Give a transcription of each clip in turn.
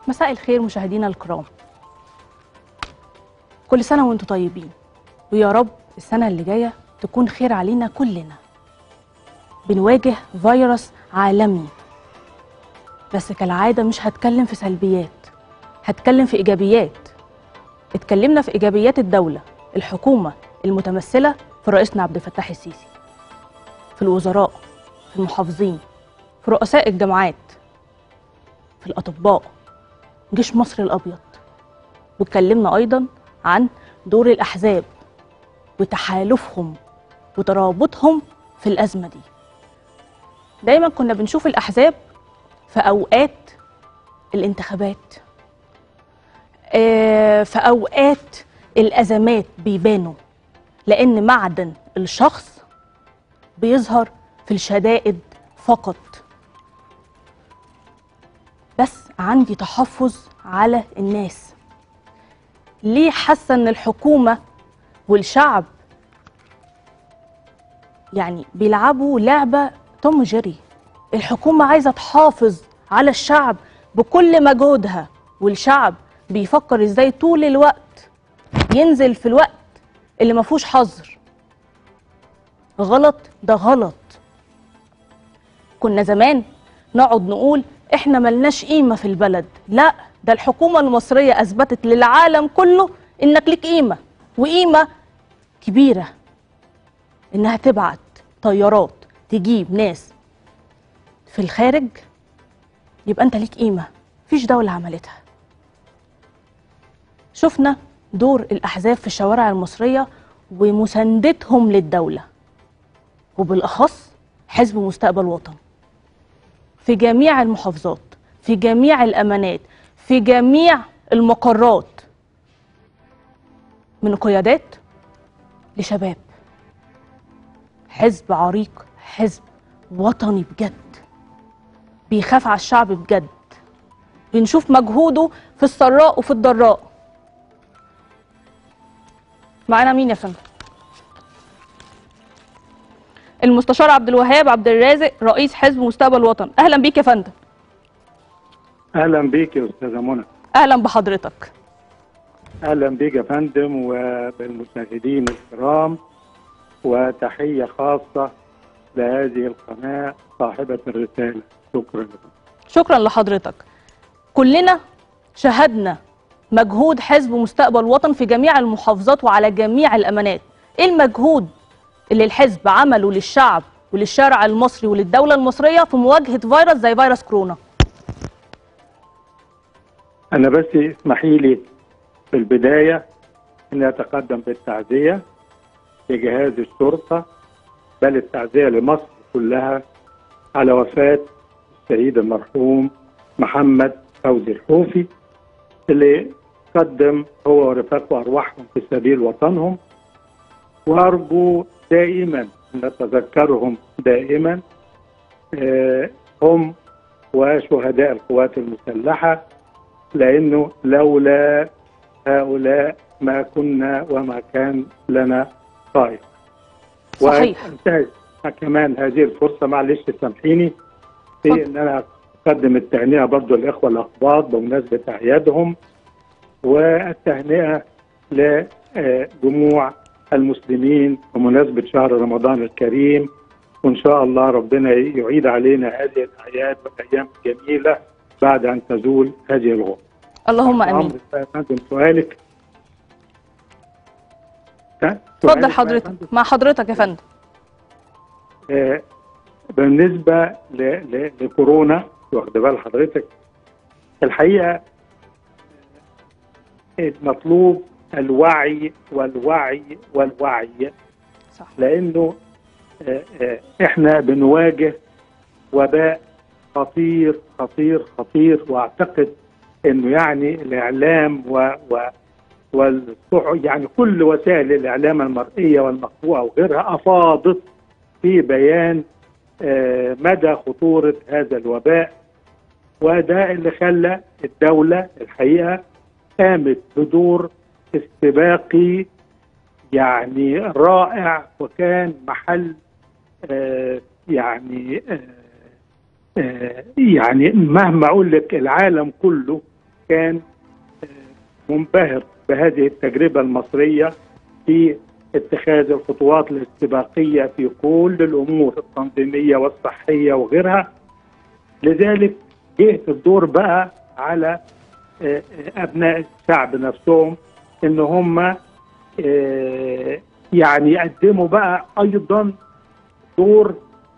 مساء الخير مشاهدينا الكرام كل سنة وانتم طيبين ويا رب السنة اللي جاية تكون خير علينا كلنا بنواجه فيروس عالمي بس كالعادة مش هتكلم في سلبيات هتكلم في إيجابيات اتكلمنا في إيجابيات الدولة الحكومة المتمثلة في رئيسنا عبد الفتاح السيسي في الوزراء في المحافظين في رؤساء الجامعات في الأطباء جيش مصر الأبيض واتكلمنا أيضا عن دور الأحزاب وتحالفهم وترابطهم في الأزمة دي دايما كنا بنشوف الأحزاب في أوقات الانتخابات آه، في أوقات الأزمات بيبانوا لأن معدن الشخص بيظهر في الشدائد فقط بس عندي تحفظ على الناس ليه حاسه ان الحكومه والشعب يعني بيلعبوا لعبه توم جيري الحكومه عايزه تحافظ على الشعب بكل مجهودها والشعب بيفكر ازاي طول الوقت ينزل في الوقت اللي ما فيهوش حظر غلط ده غلط كنا زمان نقعد نقول احنا ملناش قيمه في البلد لا ده الحكومه المصريه اثبتت للعالم كله انك ليك قيمه وقيمه كبيره انها تبعت طيارات تجيب ناس في الخارج يبقى انت ليك قيمه مفيش دوله عملتها شفنا دور الاحزاب في الشوارع المصريه ومساندتهم للدوله وبالاخص حزب مستقبل وطن في جميع المحافظات في جميع الامانات في جميع المقرات من قيادات لشباب حزب عريق حزب وطني بجد بيخاف على الشعب بجد بنشوف مجهوده في السراء وفي الضراء معانا مين يا فندم المستشار عبد الوهاب عبد الرازق رئيس حزب مستقبل وطن اهلا بيك يا فندم اهلا بيك يا استاذه منى اهلا بحضرتك اهلا بيك يا فندم وبالمشاهدين الكرام وتحيه خاصه لهذه القناه صاحبه الرساله شكرا لكم شكرا لحضرتك كلنا شهدنا مجهود حزب مستقبل وطن في جميع المحافظات وعلى جميع الامانات ايه المجهود اللي الحزب عمله للشعب وللشارع المصري وللدوله المصريه في مواجهه فيروس زي فيروس كورونا انا بس اسمحي لي في البدايه اني اتقدم بالتعزيه لجهاز الشرطه بل التعزيه لمصر كلها على وفاه الشهيد المرحوم محمد فوزي الحوفي اللي قدم هو ورفاقه ارواحهم في سبيل وطنهم وارجو دائما ان نتذكرهم دائما آه، هم وشهداء القوات المسلحه لانه لولا هؤلاء ما كنا وما كان لنا قائد صحيح. وانتهز كمان هذه الفرصه معلش سامحيني في اتفضل. ان انا اقدم التهنئه برضو الاخوه الاخباط بمناسبه اعيادهم والتهنئه لجموع المسلمين بمناسبه شهر رمضان الكريم وان شاء الله ربنا يعيد علينا هذه الاعياد والايام الجميله بعد ان تزول هذه الغم. اللهم امين عمرو يا فندم سؤالك ها؟ اتفضل سؤالك يا فندم؟ حضرتك مع حضرتك يا فندم آه، بالنسبه ل... ل... لكورونا واخد بال حضرتك الحقيقه المطلوب الوعي والوعي والوعي صح لانه آه، آه، احنا بنواجه وباء خطير خطير خطير واعتقد انه يعني الاعلام و, و والصح يعني كل وسائل الاعلام المرئيه والمقروءه وغيرها افاضت في بيان آه، مدى خطوره هذا الوباء وده اللي خلى الدوله الحقيقه قامت بدور استباقي يعني رائع وكان محل آه يعني آه آه يعني مهما اقول لك العالم كله كان آه، منبهر بهذه التجربه المصريه في اتخاذ الخطوات الاستباقيه في كل الامور التنظيميه والصحيه وغيرها لذلك جه الدور بقى على آه، آه، ابناء الشعب نفسهم ان هم آه، يعني يقدموا بقى ايضا دور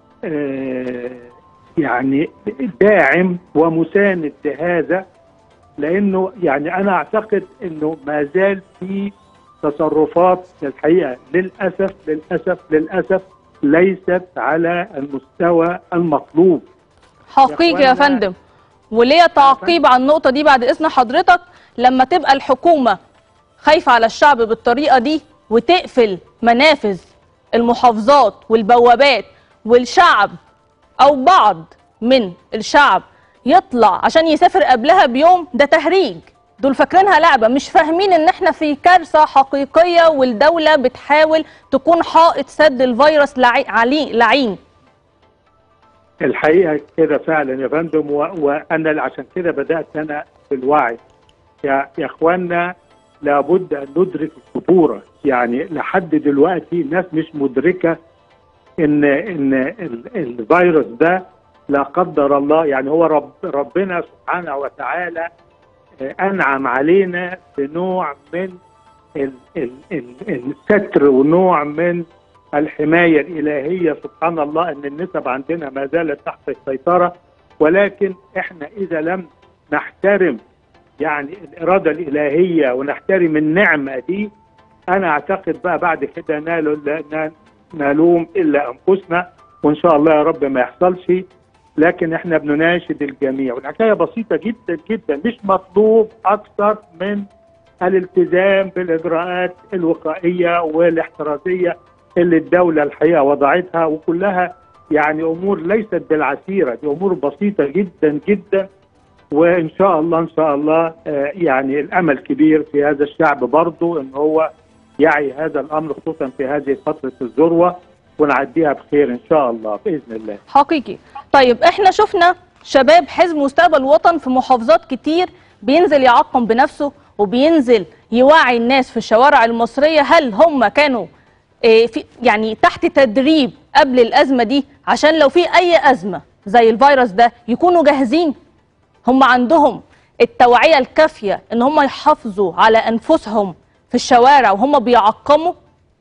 آه، يعني داعم ومساند لهذا لانه يعني انا اعتقد انه ما زال في تصرفات الحقيقه للاسف للاسف للاسف ليست على المستوى المطلوب حقيقي يا إخوانا- فندم وليا تعقيب على النقطة دي بعد إذن حضرتك لما تبقى الحكومة خايفة على الشعب بالطريقة دي وتقفل منافذ المحافظات والبوابات والشعب أو بعض من الشعب يطلع عشان يسافر قبلها بيوم ده تهريج دول فاكرينها لعبة مش فاهمين ان احنا في كارثة حقيقية والدولة بتحاول تكون حائط سد الفيروس لعي- عليه لعين الحقيقه كده فعلا يا فندم و- وانا عشان كده بدات انا في الوعي يا يا اخوانا لابد ان ندرك الخطوره يعني لحد دلوقتي الناس مش مدركه ان ان ال- الفيروس ده لا قدر الله يعني هو رب ربنا سبحانه وتعالى آه، انعم علينا بنوع من ال ال ال الستر ونوع من الحمايه الالهيه سبحان الله ان النسب عندنا ما زالت تحت السيطره ولكن احنا اذا لم نحترم يعني الاراده الالهيه ونحترم النعمه دي انا اعتقد بقى بعد كده نالوا لا- نلوم الا انفسنا وان شاء الله يا رب ما يحصلش لكن احنا بنناشد الجميع والحكايه بسيطه جدا جدا مش مطلوب اكثر من الالتزام بالاجراءات الوقائيه والاحترازيه اللي الدوله الحقيقه وضعتها وكلها يعني امور ليست بالعسيره دي امور بسيطه جدا جدا وان شاء الله ان شاء الله آه، يعني الامل كبير في هذا الشعب برضه ان هو يعي هذا الامر خصوصا في هذه فتره الذروه ونعديها بخير ان شاء الله باذن الله. حقيقي طيب احنا شفنا شباب حزب مستقبل وطن في محافظات كتير بينزل يعقم بنفسه وبينزل يوعي الناس في الشوارع المصرية هل هم كانوا اه في يعني تحت تدريب قبل الأزمة دي عشان لو في أي أزمة زي الفيروس ده يكونوا جاهزين هم عندهم التوعية الكافية ان هم يحافظوا على أنفسهم في الشوارع وهم بيعقموا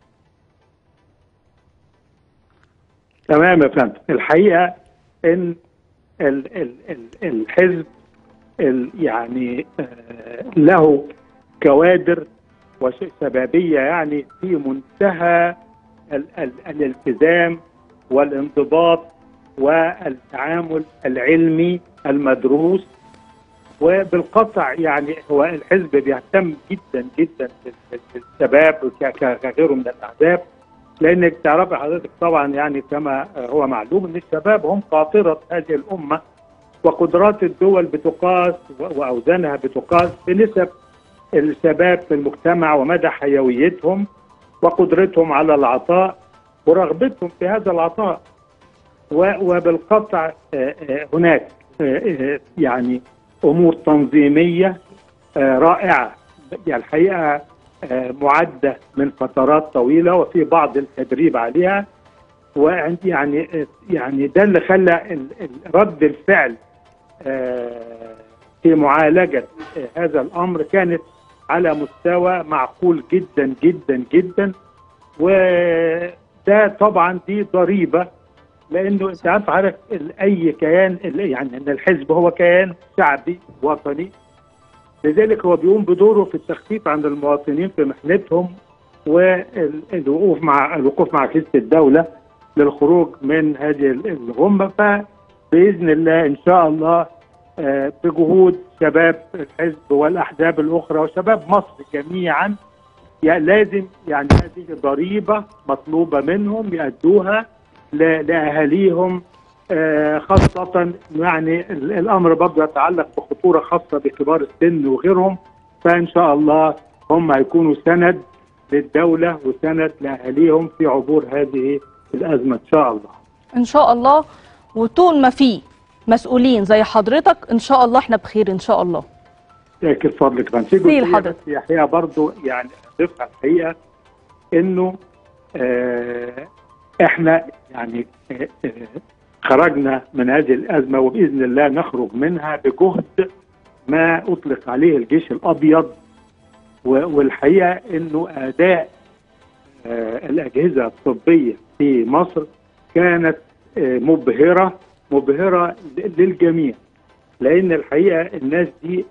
تمام يا فندم الحقيقه ان ال ال ال الحزب ال يعني آه له كوادر وشبابيه يعني في منتهى ال ال الالتزام والانضباط والتعامل العلمي المدروس وبالقطع يعني هو الحزب بيهتم جدا جدا بالشباب كغيره من الاحزاب لانك تعرفي حضرتك طبعا يعني كما هو معلوم ان الشباب هم قاطره هذه الامه وقدرات الدول بتقاس واوزانها بتقاس بنسب الشباب في المجتمع ومدى حيويتهم وقدرتهم على العطاء ورغبتهم في هذا العطاء وبالقطع هناك يعني امور تنظيميه رائعه يعني الحقيقه معده من فترات طويله وفي بعض التدريب عليها وعندي يعني يعني ده اللي خلى رد الفعل في معالجه هذا الامر كانت على مستوى معقول جدا جدا جدا وده طبعا دي ضريبه لانه انت عارف حضرتك اي كيان يعني ان الحزب هو كيان شعبي وطني لذلك هو بيقوم بدوره في التخفيف عن المواطنين في محنتهم والوقوف مع الوقوف مع كيسه الدوله للخروج من هذه الغمه فباذن الله ان شاء الله بجهود شباب الحزب والاحزاب الاخرى وشباب مصر جميعا يعني لازم يعني هذه ضريبه مطلوبه منهم يأدوها لاهاليهم خاصة يعني الأمر برضه يتعلق بخطورة خاصة بكبار السن وغيرهم فإن شاء الله هم هيكونوا سند للدولة وسند لأهاليهم في عبور هذه الأزمة إن شاء الله إن شاء الله وطول ما في مسؤولين زي حضرتك إن شاء الله إحنا بخير إن شاء الله لكن فضلك كمان في سيل جزئيه حضرتك. بس هي الحقيقه برضه يعني اضيفها الحقيقه انه آه احنا يعني آه آه خرجنا من هذه الازمه وباذن الله نخرج منها بجهد ما اطلق عليه الجيش الابيض و- والحقيقه انه اداء آه الاجهزه الطبيه في مصر كانت آه مبهره مبهره ل- للجميع لان الحقيقه الناس دي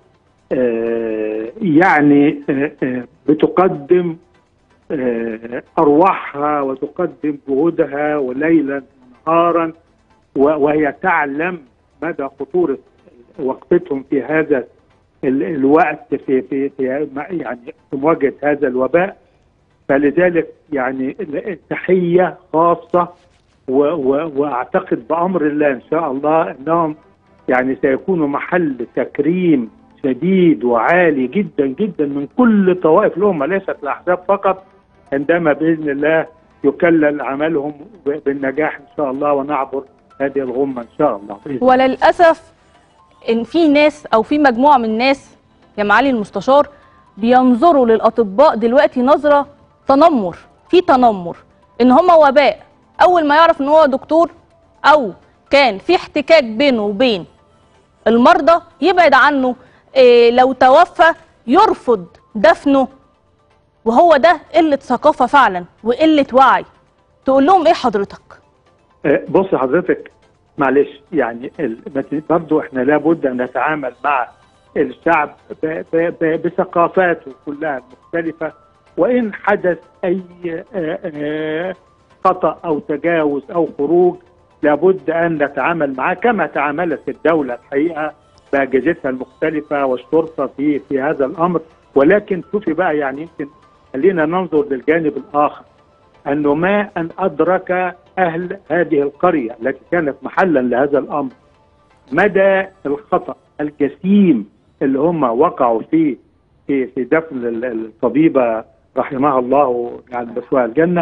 آه، يعني آه، آه، بتقدم آه، ارواحها وتقدم جهودها وليلا ونهارا و- وهي تعلم مدى خطوره وقفتهم في هذا ال- الوقت في في في يعني في مواجهه هذا الوباء فلذلك يعني التحيه خاصه و و واعتقد بامر الله ان شاء الله انهم يعني سيكونوا محل تكريم شديد وعالي جدا جدا من كل طوائف الامه ليست الاحزاب فقط عندما باذن الله يكلل عملهم ب- بالنجاح ان شاء الله ونعبر هذه الغمه ان شاء الله بإذن الله. وللاسف ان في ناس او في مجموعه من الناس يا معالي المستشار بينظروا للاطباء دلوقتي نظره تنمر في تنمر ان هم وباء اول ما يعرف ان هو دكتور او كان في احتكاك بينه وبين المرضى يبعد عنه إيه لو توفى يرفض دفنه وهو ده قله ثقافه فعلا وقله وعي تقول لهم ايه حضرتك آه، بص حضرتك معلش يعني ال- بس برضو احنا لابد ان نتعامل مع الشعب ب- ب- ب- بثقافاته كلها المختلفه وان حدث اي آه، آه، خطا او تجاوز او خروج لابد ان نتعامل معاه كما تعاملت الدوله الحقيقه باجهزتها المختلفه والشرطه في في هذا الامر ولكن شوفي بقى يعني يمكن خلينا ننظر للجانب الاخر انه ما ان ادرك اهل هذه القريه التي كانت محلا لهذا الامر مدى الخطا الجسيم اللي هم وقعوا فيه في في دفن ال- الطبيبه رحمها الله يعني بسوها الجنه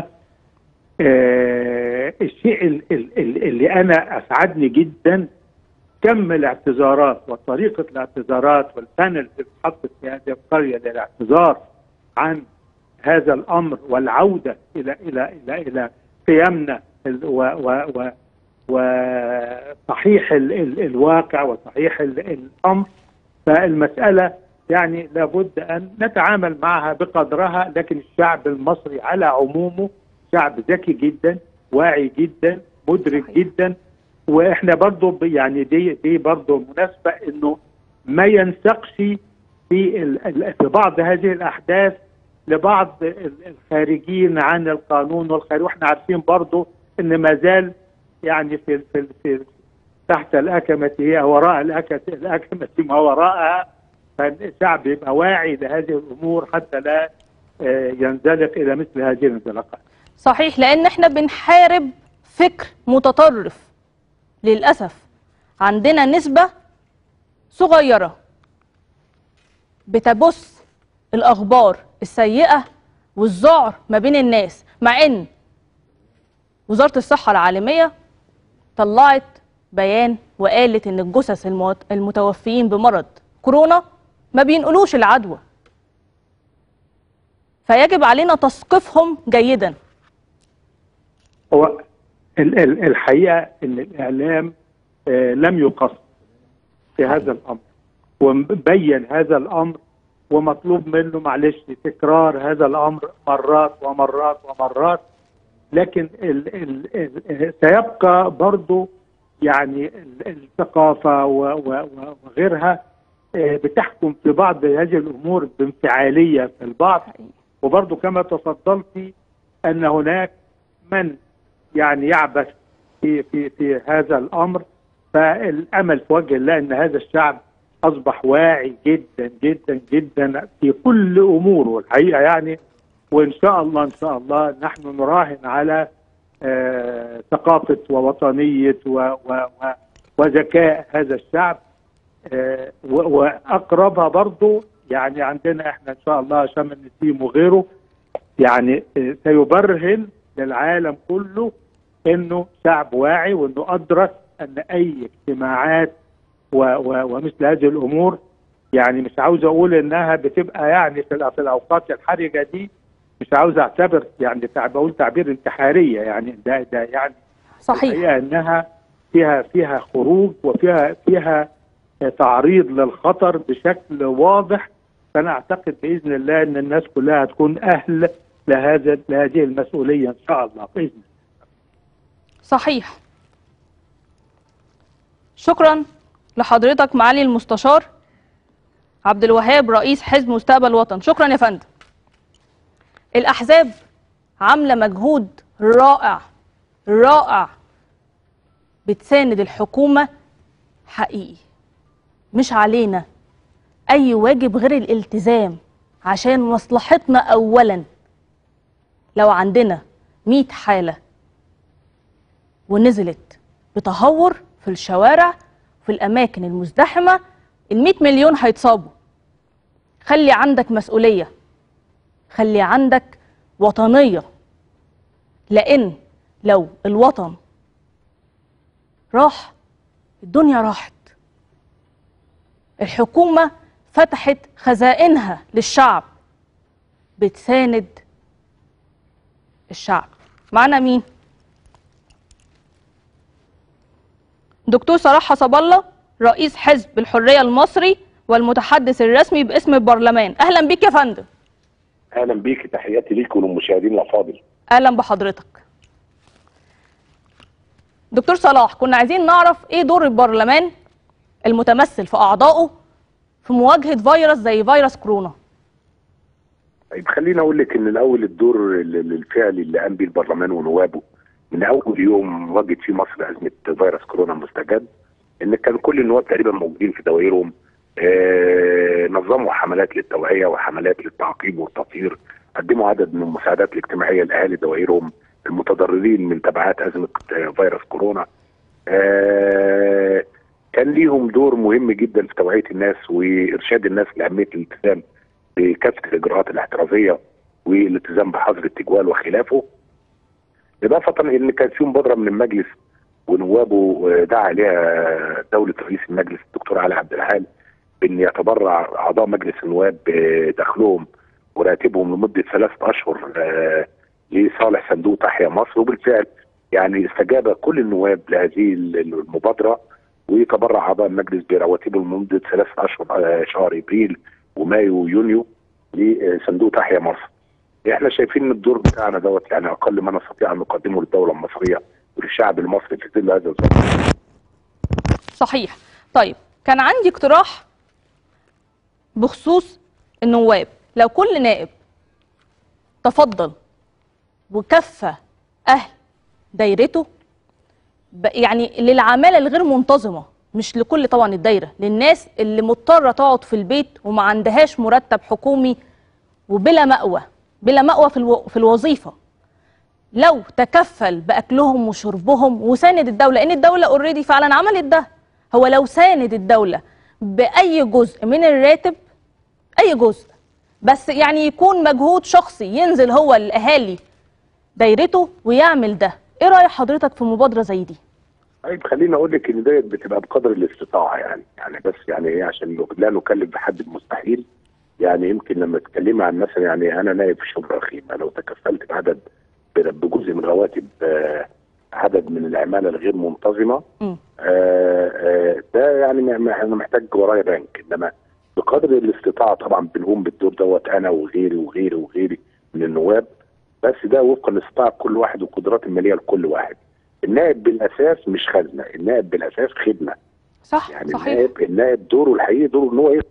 آه الشيء ال- ال- ال- اللي انا اسعدني جدا كم الاعتذارات وطريقه الاعتذارات والبانل اللي اتحطت في هذه القريه للاعتذار عن هذا الامر والعوده الى الى الى الى قيمنا ال- و و و وصحيح ال ال الواقع وصحيح ال الامر فالمساله يعني لابد ان نتعامل معها بقدرها لكن الشعب المصري على عمومه شعب ذكي جدا واعي جدا مدرك جدا واحنا برضو ب- يعني دي دي برضو مناسبه انه ما ينسقش في ال- ال- في بعض هذه الاحداث لبعض ال- الخارجين عن القانون والخارج واحنا عارفين برضو ان ما زال يعني في في, في تحت الأكمة هي وراء الأكمة الأكمة ما وراءها فالشعب يبقى واعي لهذه الأمور حتى لا آه، ينزلق إلى مثل هذه الانزلاقات صحيح لان احنا بنحارب فكر متطرف للاسف عندنا نسبه صغيره بتبث الاخبار السيئه والذعر ما بين الناس مع ان وزاره الصحه العالميه طلعت بيان وقالت ان الجثث الموت- المتوفيين بمرض كورونا ما بينقلوش العدوى فيجب علينا تثقيفهم جيدا هو ال- ال- الحقيقة أن الإعلام آه، لم يقصر في هذا الأمر وبين هذا الأمر ومطلوب منه معلش تكرار هذا الأمر مرات ومرات ومرات لكن ال ال ال سيبقى برضو يعني ال- الثقافة و- و- و- وغيرها آه، بتحكم في بعض هذه الأمور بانفعالية في البعض وبرضو كما تفضلت أن هناك من يعني يعبث في في في هذا الامر فالامل في وجه الله ان هذا الشعب اصبح واعي جدا جدا جدا في كل اموره الحقيقه يعني وان شاء الله ان شاء الله نحن نراهن على آه ثقافه ووطنيه و و و وذكاء هذا الشعب آه و- واقربها برضو يعني عندنا احنا ان شاء الله شام النسيم وغيره يعني آه، سيبرهن للعالم كله انه شعب واعي وانه ادرك ان اي اجتماعات و و ومثل هذه الامور يعني مش عاوز اقول انها بتبقى يعني في الأ- في الاوقات الحرجه دي مش عاوز اعتبر يعني تع- بقول تعبير انتحاريه يعني ده ده يعني صحيح الحقيقه انها فيها فيها خروج وفيها فيها تعريض للخطر بشكل واضح فانا اعتقد باذن الله ان الناس كلها هتكون اهل لهذا لهذه المسؤوليه ان شاء الله باذن الله صحيح شكرا لحضرتك معالي المستشار عبد الوهاب رئيس حزب مستقبل وطن شكرا يا فندم الاحزاب عامله مجهود رائع رائع بتساند الحكومه حقيقي مش علينا اي واجب غير الالتزام عشان مصلحتنا اولا لو عندنا 100 حاله ونزلت بتهور في الشوارع في الأماكن المزدحمة ال مليون هيتصابوا خلي عندك مسؤولية خلي عندك وطنية لأن لو الوطن راح الدنيا راحت الحكومة فتحت خزائنها للشعب بتساند الشعب معنا مين؟ دكتور صلاح حسب الله رئيس حزب الحرية المصري والمتحدث الرسمي باسم البرلمان أهلا بيك يا فندم اهلا بيك تحياتي ليك وللمشاهدين الافاضل أهلا بحضرتك دكتور صلاح كنا عايزين نعرف إيه دور البرلمان المتمثل في أعضائه في مواجهة فيروس زي فيروس كورونا طيب خليني اقول لك ان الاول الدور ال- ال- الفعلي اللي قام به البرلمان ونوابه من اول يوم واجهت فيه مصر ازمه فيروس كورونا المستجد ان كان كل النواب تقريبا موجودين في دوائرهم آه نظموا حملات للتوعيه وحملات للتعقيم والتطهير قدموا عدد من المساعدات الاجتماعيه لاهالي دوائرهم المتضررين من تبعات ازمه آه، فيروس كورونا آه كان ليهم دور مهم جدا في توعيه الناس وارشاد الناس لاهميه الالتزام بكافه الاجراءات الاحترازيه والالتزام بحظر التجوال وخلافه اضافه الى ان كان في مبادره من المجلس ونوابه آه، دعا اليها دوله رئيس المجلس الدكتور علي عبد الحال بان يتبرع اعضاء مجلس النواب بدخلهم وراتبهم لمده ثلاثه اشهر آه، لصالح صندوق تحيا مصر وبالفعل يعني استجاب كل النواب لهذه المبادره وتبرع اعضاء المجلس برواتبهم لمده ثلاث اشهر آه، شهر ابريل ومايو ويونيو لصندوق تحيا مصر. احنا شايفين ان الدور بتاعنا دوت يعني اقل ما نستطيع ان نقدمه للدوله المصريه وللشعب المصري في ظل هذا الظرف. صحيح طيب كان عندي اقتراح بخصوص النواب لو كل نائب تفضل وكفى أهل دايرته ب- يعني للعمالة الغير منتظمة مش لكل طبعا الدايرة للناس اللي مضطرة تقعد في البيت وما عندهاش مرتب حكومي وبلا مأوى بلا مأوى في, الو... في الوظيفة لو تكفل باكلهم وشربهم وساند الدوله لان الدوله اوريدي فعلا عملت ده هو لو ساند الدوله باي جزء من الراتب اي جزء بس يعني يكون مجهود شخصي ينزل هو الاهالي دايرته ويعمل ده ايه راي حضرتك في مبادره زي دي طيب خليني اقول لك ان ديت بتبقى بقدر الاستطاعه يعني يعني بس يعني ايه عشان لا نكلف بحد المستحيل يعني يمكن لما تتكلمي عن مثلا يعني انا نائب في شبرا خيمه لو تكفلت بعدد بجزء من رواتب آه، عدد من العماله الغير منتظمه مم. آه، آه، ده يعني م- م- انا محتاج ورايا بنك انما بقدر الاستطاعه طبعا بنقوم بالدور دوت انا وغيري وغيري وغيري من النواب بس ده وفقا لاستطاعه كل واحد والقدرات الماليه لكل واحد النائب بالاساس مش خزنه النائب بالاساس خدمه صح يعني صحيح النائب النائب دوره الحقيقي دوره ان هو يخدم.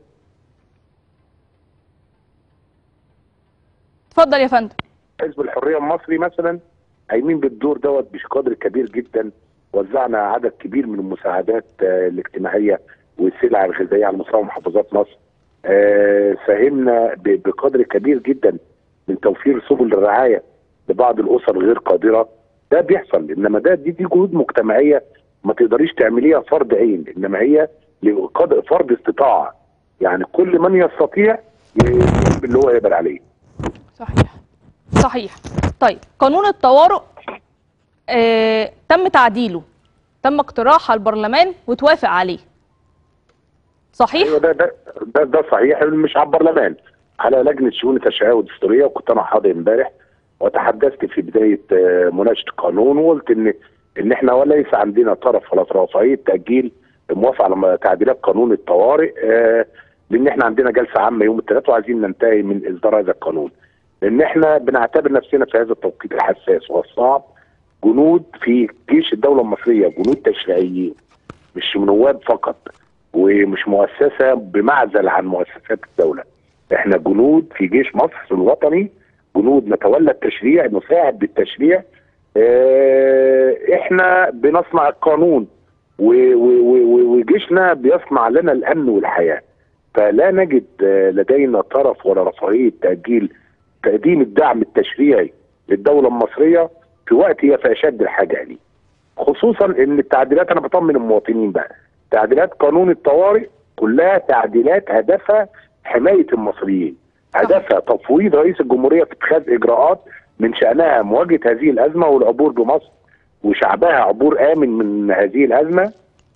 اتفضل يا فندم حزب الحريه المصري مثلا قايمين بالدور دوت بقدر كبير جدا وزعنا عدد كبير من المساعدات آه، الاجتماعيه والسلع الغذائيه على مستوى محافظات مصر آه، ساهمنا ب- بقدر كبير جدا من توفير سبل الرعايه لبعض الاسر الغير قادره ده بيحصل انما ده دي, دي جهود مجتمعيه ما تقدريش تعمليها فرض عين انما هي لقدر فرض استطاعه يعني كل من يستطيع ي- يعمل اللي هو يقدر عليه صحيح صحيح طيب قانون الطوارئ آه تم تعديله تم اقتراح على البرلمان وتوافق عليه صحيح ايوه ده ده ده, ده صحيح مش على البرلمان على لجنه شؤون التشريعيه والدستوريه وكنت انا حاضر امبارح وتحدثت في بدايه آه، مناقشه القانون وقلت ان ان احنا وليس عندنا طرف ولا رفاهيه تاجيل الموافقه على تعديلات قانون الطوارئ آه، لان احنا عندنا جلسه عامه يوم الثلاثاء وعايزين ننتهي من اصدار هذا القانون لان احنا بنعتبر نفسنا في هذا التوقيت الحساس والصعب جنود في جيش الدوله المصريه جنود تشريعيين مش نواب فقط ومش مؤسسه بمعزل عن مؤسسات الدوله احنا جنود في جيش مصر الوطني جنود نتولى التشريع نساعد بالتشريع اه احنا بنصنع القانون و- و- و- وجيشنا بيصنع لنا الامن والحياه فلا نجد آه، لدينا طرف ولا رفاهيه تاجيل تقديم الدعم التشريعي للدوله المصريه في وقت هي في اشد الحاجه ليه خصوصا ان التعديلات انا بطمن المواطنين بقى تعديلات قانون الطوارئ كلها تعديلات هدفها حمايه المصريين هدفها تفويض رئيس الجمهوريه في اتخاذ اجراءات من شانها مواجهه هذه الازمه والعبور بمصر وشعبها عبور امن من هذه الازمه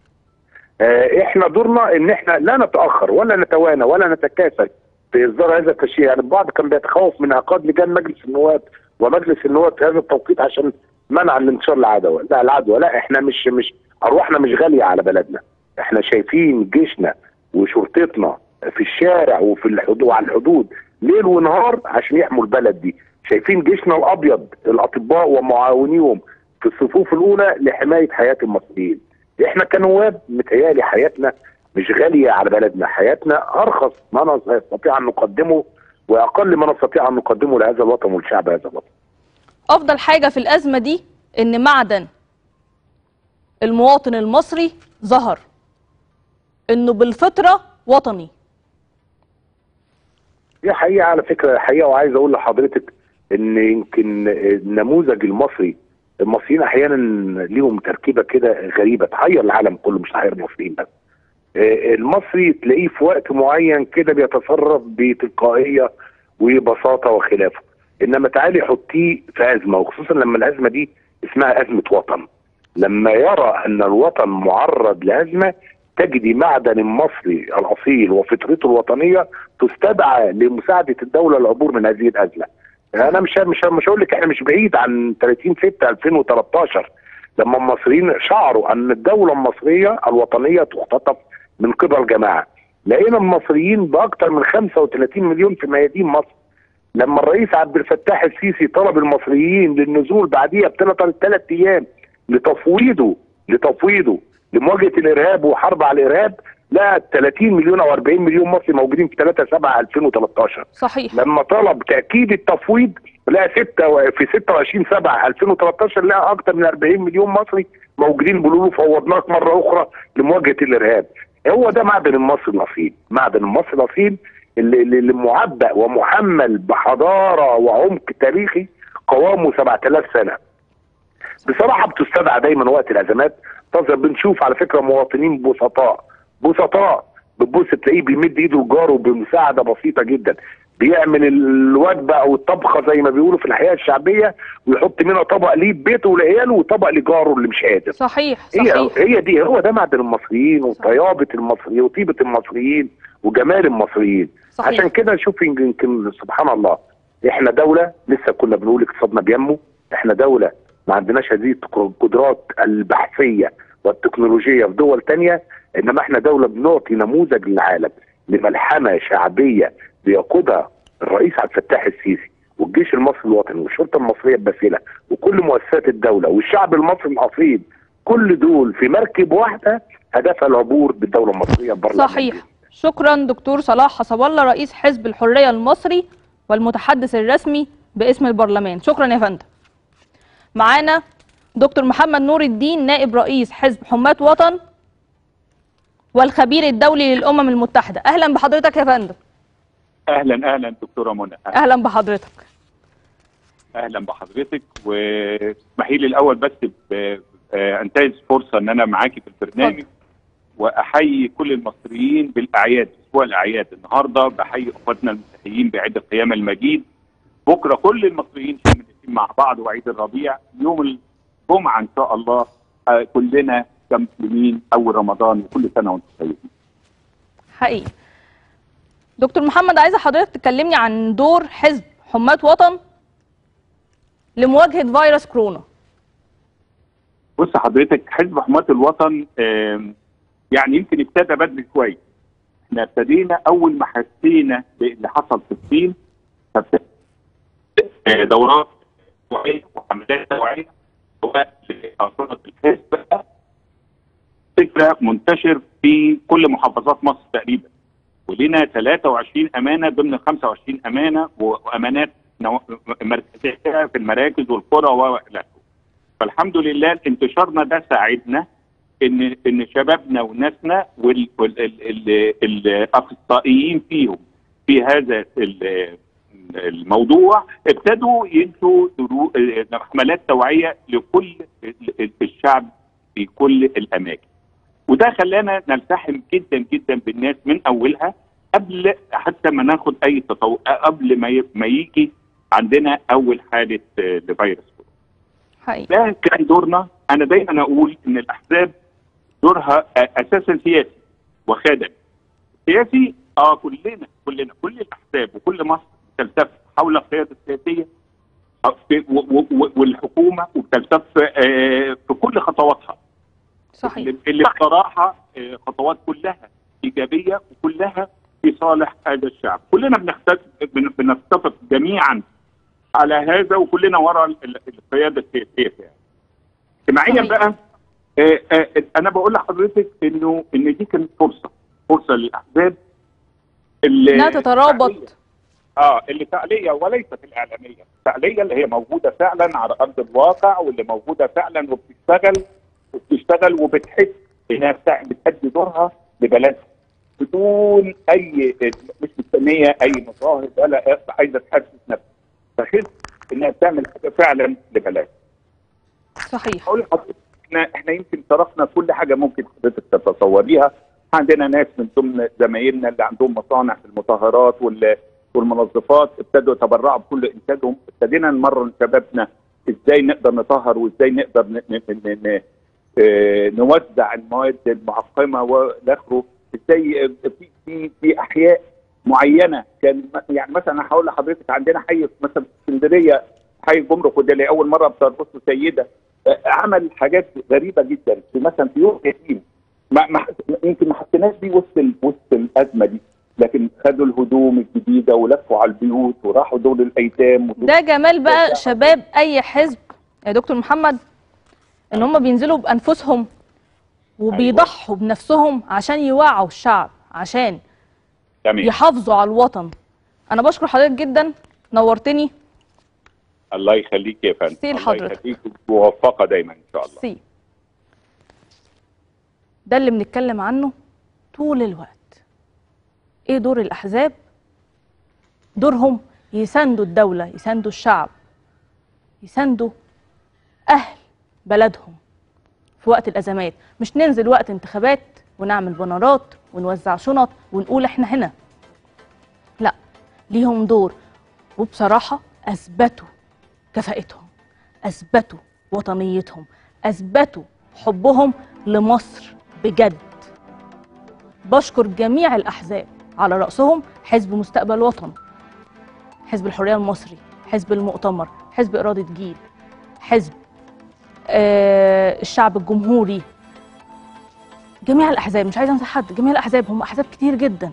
آه، احنا دورنا ان احنا لا نتاخر ولا نتوانى ولا نتكاسل في اصدار هذا التشريع يعني البعض كان بيتخوف من عقاد لجان مجلس النواب ومجلس النواب في هذا التوقيت عشان منع الانتشار العدوى لا العدوى لا احنا مش مش ارواحنا مش غاليه على بلدنا احنا شايفين جيشنا وشرطتنا في الشارع وفي الحدود وعلى الحدود ليل ونهار عشان يحموا البلد دي شايفين جيشنا الابيض الاطباء ومعاونيهم في الصفوف الاولى لحمايه حياه المصريين احنا كنواب متهيألي حياتنا مش غاليه على بلدنا حياتنا ارخص ما نستطيع ان نقدمه واقل ما نستطيع ان نقدمه لهذا الوطن ولشعب هذا الوطن افضل حاجه في الازمه دي ان معدن المواطن المصري ظهر انه بالفطره وطني دي حقيقه على فكره حقيقه وعايز اقول لحضرتك ان يمكن النموذج المصري المصريين احيانا ليهم تركيبه كده غريبه تحير العالم كله مش تحير المصريين بس آه، المصري تلاقيه في وقت معين كده بيتصرف بتلقائيه وبساطه وخلافه انما تعالي حطيه في ازمه وخصوصا لما الازمه دي اسمها ازمه وطن لما يرى ان الوطن معرض لازمه تجدي معدن المصري الاصيل وفطرته الوطنيه تستدعى لمساعده الدوله العبور من هذه الازمه. انا مش مش مش هقول لك احنا مش بعيد عن 30 6 2013 لما المصريين شعروا ان الدوله المصريه الوطنيه تختطف من قبل جماعه. لقينا المصريين باكثر من 35 مليون في ميادين مصر. لما الرئيس عبد الفتاح السيسي طلب المصريين للنزول بعديها بثلاث ثلاث ايام لتفويضه لتفويضه لمواجهه الارهاب وحرب على الارهاب لا 30 مليون او 40 مليون مصري موجودين في 3 7 2013 صحيح لما طلب تاكيد التفويض لقى 6 في 26 7 2013 لقى اكثر من 40 مليون مصري موجودين بيقولوا له فوضناك مره اخرى لمواجهه الارهاب هو ده معدن المصري الاصيل معدن المصري الاصيل اللي, اللي اللي معبأ ومحمل بحضاره وعمق تاريخي قوامه 7000 سنه بصراحه بتستدعى دايما وقت الازمات تظهر بنشوف على فكره مواطنين بسطاء بسطاء بتبص تلاقيه بيمد ايده لجاره بمساعده بسيطه جدا بيعمل الوجبه او الطبخه زي ما بيقولوا في الحياه الشعبيه ويحط منها طبق ليه ببيته ولعياله وطبق لجاره اللي مش قادر صحيح هي صحيح هي دي هو ده معدن المصريين وطيابه المصريين وطيبه المصريين وجمال المصريين صحيح. عشان كده شوف يمكن سبحان الله احنا دوله لسه كنا بنقول اقتصادنا بينمو احنا دوله ما عندناش هذه القدرات البحثيه والتكنولوجيه في دول تانية انما احنا دوله بنعطي نموذج للعالم لملحمه شعبيه بيقودها الرئيس عبد الفتاح السيسي والجيش المصري الوطني والشرطه المصريه الباسله وكل مؤسسات الدوله والشعب المصري الاصيل كل دول في مركب واحده هدفها العبور بالدوله المصريه البرلمانيه صحيح شكرا دكتور صلاح حسب الله رئيس حزب الحريه المصري والمتحدث الرسمي باسم البرلمان شكرا يا فندم معانا دكتور محمد نور الدين نائب رئيس حزب حماة وطن والخبير الدولي للامم المتحده اهلا بحضرتك يا فندم اهلا اهلا دكتوره منى اهلا بحضرتك اهلا بحضرتك واسمحي لي الاول بس ب- آه، انتهز فرصه ان انا معاكي في البرنامج واحيي كل المصريين بالاعياد اسبوع الاعياد النهارده بحيي اخواتنا المسيحيين بعيد القيامه المجيد بكره كل المصريين شاملين مع بعض وعيد الربيع يوم الجمعه ان شاء الله آه، كلنا كمسلمين اول رمضان وكل سنه وانتم طيبين حقيقي دكتور محمد عايزه حضرتك تكلمني عن دور حزب حماة وطن لمواجهه فيروس كورونا بص حضرتك حزب حماة الوطن آم، يعني يمكن ابتدى بدري شويه احنا ابتدينا اول ما حسينا باللي حصل في الصين فابتدى آه، دورات توعيه وحملات توعيه سواء لافراد الحزب فكره منتشر في كل محافظات مصر تقريبا ولنا 23 امانه ضمن 25 امانه وامانات نوا- مركزيه في المراكز والقرى والى اخره. فالحمد لله انتشارنا ده ساعدنا ان ان شبابنا وناسنا والاخصائيين فيهم في هذا ال- الموضوع ابتدوا ينشوا درو- حملات توعيه لكل ال- الشعب في كل الاماكن. وده خلانا نلتحم جدا جدا بالناس من اولها قبل حتى ما ناخد اي تطور قبل ما ي- ما يجي عندنا اول حاله آه، لفيروس كورونا. حقيقي ده كان دورنا انا دايما اقول ان الاحزاب دورها آه، اساسا سياسي وخادم سياسي اه كلنا كلنا كل الاحزاب وكل مصر تلتف حول القياده السياسيه آه، في- و- و- و- والحكومه وبتلتف آه، في كل خطواتها صحيح اللي اللي بصراحه آه، خطوات كلها ايجابيه وكلها في صالح هذا الشعب كلنا بنختلف بن- بنتفق جميعا على هذا وكلنا وراء ال- ال- القياده السياسيه يعني. اجتماعيا صحيح. بقى آه، آه، انا بقول لحضرتك انه ان دي كانت فرصه فرصه للاحزاب اللي انها تترابط اه اللي فعليه وليست الاعلاميه، الفعليه اللي هي موجوده فعلا على ارض الواقع واللي موجوده فعلا وبتشتغل وبتشتغل وبتحس انها بتاع- بتأدي دورها لبلدها بدون اي مش مستنيه اي مظاهر ولا عايزه تحسس نفسها تحس انها بتعمل حاجه فعلا لبلدها. صحيح اقول لحضرتك احنا احنا يمكن تركنا كل حاجه ممكن حضرتك تتصوريها عندنا ناس من ضمن زمايلنا اللي عندهم مصانع في المطهرات وال والمنظفات ابتدوا يتبرعوا بكل انتاجهم ابتدينا نمرن شبابنا ازاي نقدر نطهر وازاي نقدر ن... ن... ن... ن... آه، نوزع المواد المعقمه والاخره ازاي آه، في في في احياء معينه كان م- يعني مثلا انا هقول لحضرتك عندنا حي في مثلا في اسكندريه حي الجمرك وده اللي اول مره بترقصه سيده آه، عمل حاجات غريبه جدا في مثلا في يوم يتيم ما ما يمكن ما حسيناش بيه وسط ال- وسط الازمه دي لكن خدوا الهدوم الجديده ولفوا على البيوت وراحوا دور الايتام ودور ده جمال بقى شباب اي حزب يا دكتور محمد ان هم بينزلوا بانفسهم وبيضحوا بنفسهم عشان يوعوا الشعب عشان تمام يحافظوا على الوطن انا بشكر حضرتك جدا نورتني الله يخليك يا فندم سي الله لحضرتك. يخليك موفقه دايما ان شاء الله سي ده اللي بنتكلم عنه طول الوقت ايه دور الاحزاب دورهم يساندوا الدوله يساندوا الشعب يساندوا اهل بلدهم في وقت الازمات مش ننزل وقت انتخابات ونعمل بنرات ونوزع شنط ونقول احنا هنا لا ليهم دور وبصراحه اثبتوا كفاءتهم اثبتوا وطنيتهم اثبتوا حبهم لمصر بجد بشكر جميع الاحزاب على راسهم حزب مستقبل وطن حزب الحريه المصري حزب المؤتمر حزب اراده جيل حزب آه الشعب الجمهوري جميع الاحزاب مش عايزه انسى حد جميع الاحزاب هم احزاب كتير جدا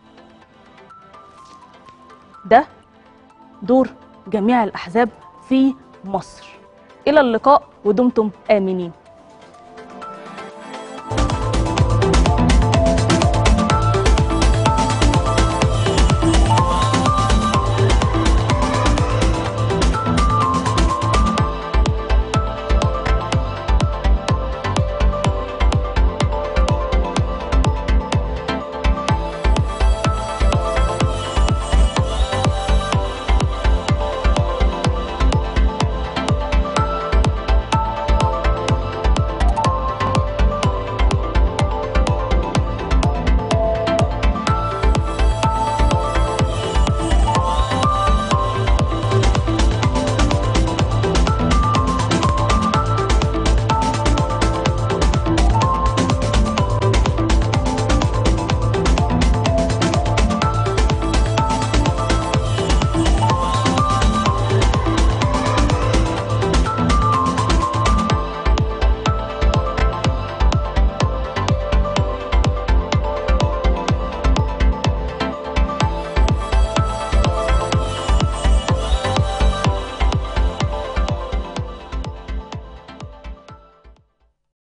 ده دور جميع الاحزاب في مصر الى اللقاء ودمتم امنين